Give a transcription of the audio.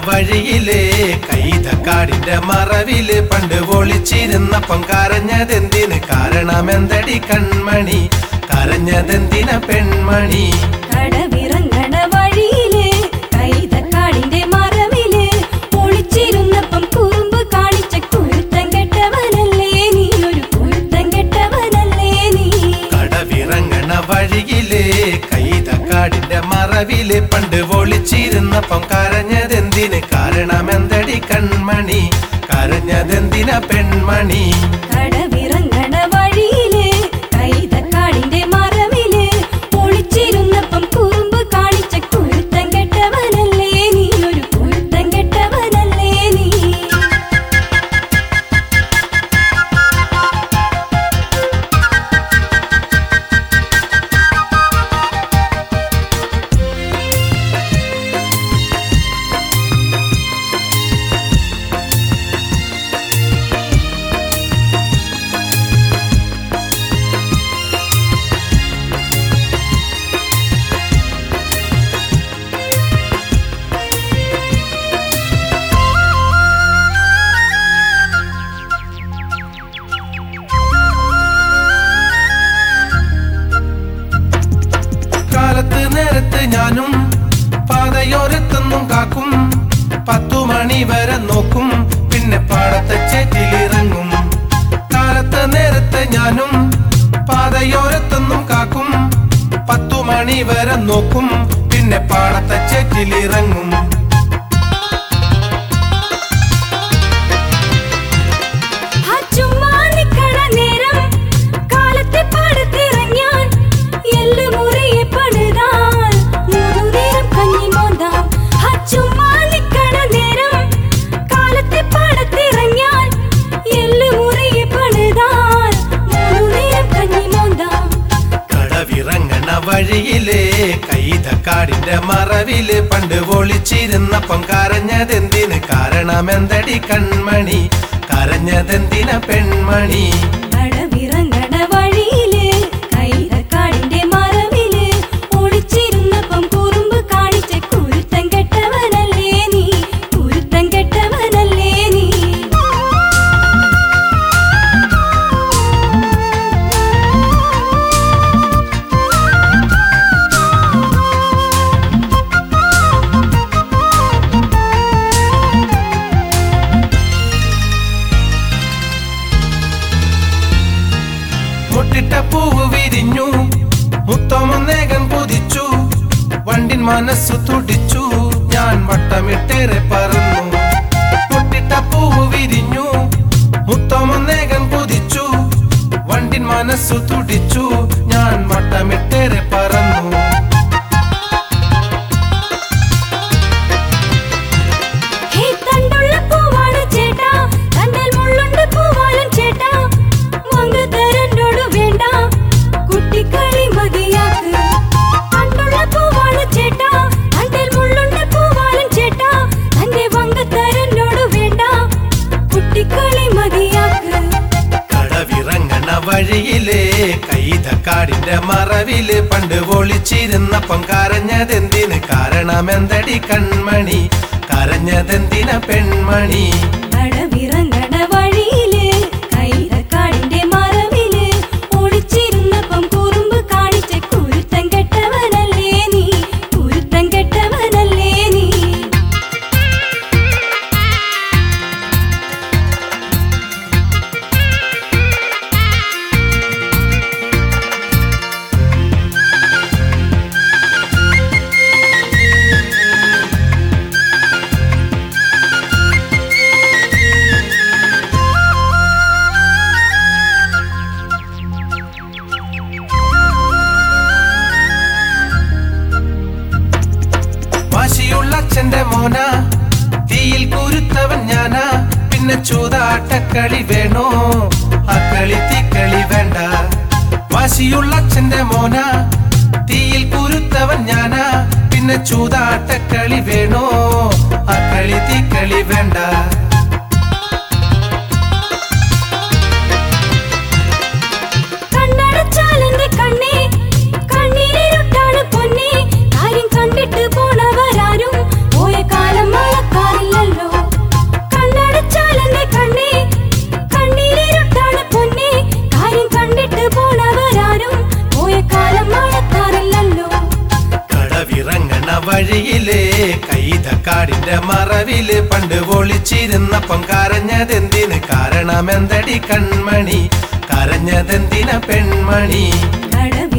വഴിയില് കൈതക്കാടിന്റെ മറവില് പണ്ട് ഒളിച്ചിരുന്നപ്പം കരഞ്ഞതെന്തിന് കാരണമെന്തടി കൺമണി കരഞ്ഞതെന്തിന പെൺമണി കടവിറങ്ങണ വഴിയില് കൈതക്കാടിന്റെ മറവില് ഒളിച്ചിരുന്നപ്പം കുറുമ്പ് കാണിച്ച കുരുത്തം കെട്ടവനല്ലേ നീ ഒരു കുരുത്തം കെട്ടവനല്ലേ നീ കടവിറങ്ങണ വഴിയില് കൈതക്കാടിന്റെ മറവില് പണ്ട് ഒളിച്ചിരുന്നപ്പം കരഞ്ഞതെന്തിന് കാരണമെന്തടി കൺമണി കരഞ്ഞതെന്തിന പെൺമണി കടവിറങ്ങണ വഴിയില് കൈതക്കാടിന്റെ മറവില് ഒളിച്ചിരുന്നപ്പം കുറുമ്പ് കാണിച്ച കുരുത്തം കെട്ടവനല്ലേ നീ ഒരു കുരുത്തം കെട്ടവനല്ലേ നീ കാലത്ത് നേരത്ത് ഞാനും പാതയോരത്തൊന്നും കാക്കും പത്തു മണി വരെ നോക്കും പിന്നെ പാടത്തെ ചേറ്റിലിറങ്ങും കാലത്ത് നേരത്ത് ഞാനും പാതയോരത്തൊന്നും കാക്കും പത്തു മണി വരെ നോക്കും പിന്നെ പാടത്തെ ചേറ്റിലിറങ്ങും ആ ചുമ്മാ നിക്കണ നേരം കാലത്തെ പാടത്തിറങ്ങിയാൽ എല്ല് മുറിയെ പണിതാൽ മുഴുനേരം കഞ്ഞി മോന്താം ആ ചുമ്മാ നിക്കണ നേരം കാലത്തെ പാടത്തിറങ്ങിയാൽ എല്ല് മുറിയെ പണിതാൽ മുഴുനേരം കഞ്ഞി മോന്താം കടവിറങ്ങണ വഴിയില് കൈതക്കാടിന്റെ മറവില് പണ്ട് ഒളിച്ചിരുന്നപ്പം കരഞ്ഞതെന്തിന് കാരണമെന്തടി കൺമണി കരഞ്ഞതെന്തിന പെൺമണി കടവിറങ്ങണ വഴിയില് കൈതക്കാടിന്റെ മറവില് ഒളിച്ചിരുന്നപ്പം കുറുമ്പ് കാണിച്ച കുരുത്തം കെട്ടവനല്ലേ നീ കുരുത്തം കെട്ടവനല്ലേ നീ മുട്ടിട്ട പൂവ് വിരിഞ്ഞു മുത്തമൊന്നേകൻ കുതിച്ചു വണ്ടിൻ മനസ്സു തുടിച്ചു ഞാൻ വട്ടമിട്ടേറെ പറന്നു മുട്ടിട്ട പൂവ് വിരിഞ്ഞു മുത്തമൊന്നേകൻ കുതിച്ചു വണ്ടിൻ മനസ്സു തുടിച്ചു ഞാൻ വട്ടമിട്ടേറെ പറന്നു ഹേ തണ്ടുള്ള പൂവാണ് ചേട്ടാ തണ്ടൽ മുള്ളുണ്ട് പൂവാലും ചേട്ടാ വാങ്ങ് തരണ്ടോട് വേണ്ട കുട്ടിക്കളി മതിയാക്ക് തണ്ടുള്ള പൂവാണ് ചേട്ടാ തണ്ടൽ മുള്ളുണ്ട് പൂവാലും ചേട്ടാ തന്റെ വാങ്ങ് തരണ്ടോട് വേണ്ട കുട്ടിക്കളി മതിയാക്ക് കടവിറങ്ങണ വഴിയില് കൈതക്കാടിന്റെ മറവില് പണ്ട് ഒളിച്ചിരുന്നപ്പം കരഞ്ഞതെന്തിന് കാരണമെന്തടി കൺമണി കരഞ്ഞതെന്തിന പെൺമണി കടവിറങ്ങണ വഴിയില് കൈതക്കാടിന്റെ മറവില് ഒളിച്ചിരുന്നപ്പം കുറുമ്പ് കാണിച്ച കുരുത്തം കെട്ടവനല്ലേ നീ കുരുത്തം കെട്ടവനല്ലേ നീ വാശിയുള്ള അച്ഛന്റെ മോന തീയിൽ കുരുത്തവൻ ഞാനാ പിന്നെ ചൂതാട്ടക്കളി വേണോ ആ കളി തീക്കളി വേണ്ട വാശിയുള്ള അച്ഛന്റെ മോന തീയിൽ കുരുത്തവൻ ഞാനാ പിന്നെ ചൂതാട്ടക്കളി വേണോ ആ കളി തീക്കളി വേണ്ട കണ്ണടച്ചാലെന്റെ കണ്ണേ കണ്ണീരിരുട്ടാണ് പൊന്നേ കാര്യം കണ്ടിട്ട് പോണവരാരും പോയ കാലം മഴക്കാറി കാടിന്റെ മറവില് പണ്ട് ഒളിച്ചിരുന്നപ്പം കരഞ്ഞതെന്തിന് കാരണമെന്തടി കൺമണി കരഞ്ഞതെന്തിന പെൺമണി കട